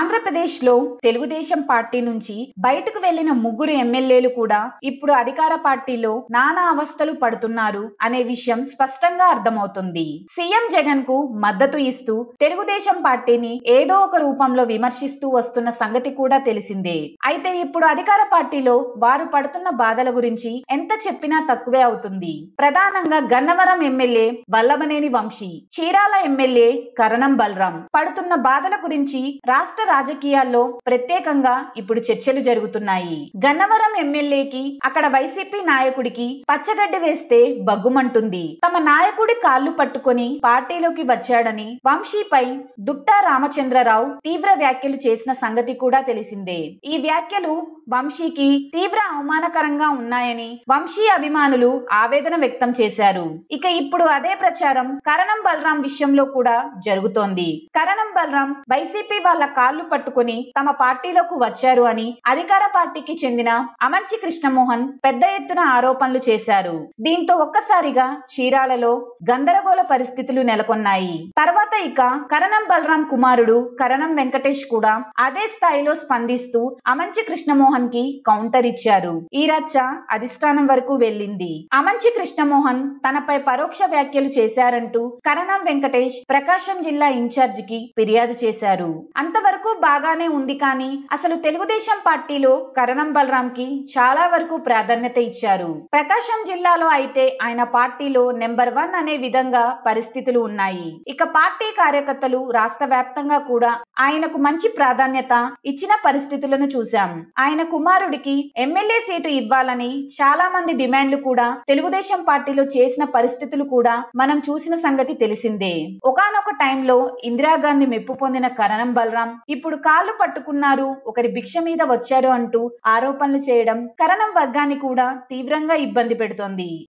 ఆంధ్రప్రదేశ్ లో తెలుగుదేశం పార్టీ నుంచి బయటకు వెళ్లిన ముగ్గురు ఎమ్మెల్యేలు కూడా ఇప్పుడు అధికార పార్టీలో నానా అవస్థలు పడుతున్నారు అనే విషయం స్పష్టంగా అర్థమవుతుంది సీఎం జగన్ కు మద్దతు ఇస్తూ తెలుగుదేశం పార్టీని ఏదో ఒక రూపంలో విమర్శిస్తూ వస్తున్న సంగతి కూడా తెలిసిందే అయితే ఇప్పుడు అధికార పార్టీలో వారు పడుతున్న బాధల గురించి ఎంత చెప్పినా తక్కువే అవుతుంది ప్రధానంగా గన్నవరం ఎమ్మెల్యే వల్లభనేని వంశీ చీరాల ఎమ్మెల్యే కరణం బలరాం పడుతున్న బాధల గురించి రాష్ట్ర రాజకీయాల్లో ప్రత్యేకంగా ఇప్పుడు చర్చలు జరుగుతున్నాయి గన్నవరం ఎమ్మెల్యేకి అక్కడ వైసీపీ నాయకుడికి పచ్చగడ్డి వేస్తే బగ్గుమంటుంది తమ నాయకుడి కాళ్ళు పట్టుకొని పార్టీలోకి వచ్చాడని వంశీపై దుట్టా రామచంద్రరావు తీవ్ర వ్యాఖ్యలు చేసిన సంగతి కూడా తెలిసిందే ఈ వ్యాఖ్యలు వంశీకి తీవ్ర అవమానకరంగా ఉన్నాయని వంశీ అభిమానులు ఆవేదన వ్యక్తం చేశారు ఇక ఇప్పుడు అదే ప్రచారం కరణం బలరాం విషయంలో కూడా జరుగుతోంది కరణం బలరాం వైసీపీ వాళ్ళ కాళ్ళు పట్టుకొని తమ పార్టీలోకి వచ్చారు అని అధికార పార్టీకి చెందిన అమంచి కృష్ణమోహన్ పెద్ద ఎత్తున ఆరోపణలు చేశారు దీంతో ఒక్కసారిగా చీరాలలో గందరగోళ పరిస్థితులు నెలకొన్నాయి తర్వాత ఇక కరణం బలరాం కుమారుడు కరణం వెంకటేష్ కూడా అదే స్థాయిలో స్పందిస్తూ అమంచి కృష్ణమోహన్ కి కౌంటర్ ఇచ్చారు ఈ రచ్చ అధిష్టానం వరకు వెళ్ళింది అమంచి కృష్ణమోహన్ తనపై పరోక్ష వ్యాఖ్యలు చేశారంటూ కరణం వెంకటేష్ ప్రకాశం జిల్లా ఇన్ఛార్జ్ కి ఫిర్యాదు చేశారు అంతవరకు బాగానే ఉంది కానీ అసలు తెలుగుదేశం పార్టీలో కరణం బలరాం కి చాలా వరకు ప్రాధాన్యత ఇచ్చారు ప్రకాశం జిల్లాలో అయితే ఆయన పార్టీలో నెంబర్ వన్ అనే విధంగా పరిస్థితులు ఉన్నాయి ఇక పార్టీ కార్యకర్తలు రాష్ట్ర వ్యాప్తంగా కూడా ఆయనకు మంచి ప్రాధాన్యత ఇచ్చిన పరిస్థితులను చూశాం ఆయన కుమారుడికి ఎమ్మెల్యే సీటు ఇవ్వాలని చాలా మంది డిమాండ్లు కూడా తెలుగుదేశం పార్టీలో చేసిన పరిస్థితులు కూడా మనం చూసిన సంగతి తెలిసిందే ఒకానొక టైంలో ఇందిరాగాంధీ మెప్పు పొందిన కరణం బలరాం ఇప్పుడు కాళ్ళు పట్టుకున్నారు ఒకరి భిక్ష మీద వచ్చారు అంటూ ఆరోపణలు చేయడం కరణం వర్గాన్ని కూడా తీవ్రంగా ఇబ్బంది పెడుతోంది